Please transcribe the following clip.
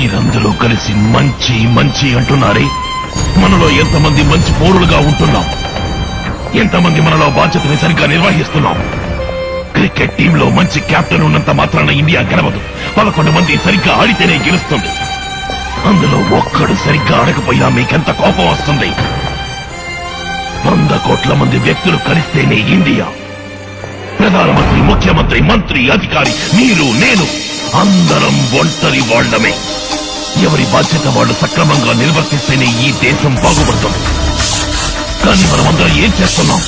మీరందరూ కలిసి మంచి మంచి అంటున్నారే మనలో ఎంతమంది మంచి పౌరులుగా ఉంటున్నాం ఎంతమంది మనలో బాధ్యతని సరిగ్గా నిర్వహిస్తున్నాం క్రికెట్ టీంలో మంచి కెప్టెన్ ఉన్నంత మాత్రాన ఇండియా గెలవదు పదకొండు మంది సరిగ్గా ఆడితేనే గెలుస్తుంది అందులో ఒక్కడు సరిగ్గా ఆడకపోయినా మీకెంత కోపం వస్తుంది వంద కోట్ల మంది వ్యక్తులు కలిస్తేనే ఇండియా ప్రధానమంత్రి ముఖ్యమంత్రి మంత్రి అధికారి మీరు నేను అందరం ఒంటరి వాళ్ళమే ఎవరి బాధ్యత వాళ్ళు సక్రమంగా నిర్వర్తిస్తేనే ఈ దేశం బాగుపడుతుంది కానీ మనమందరం ఏం చేస్తున్నాం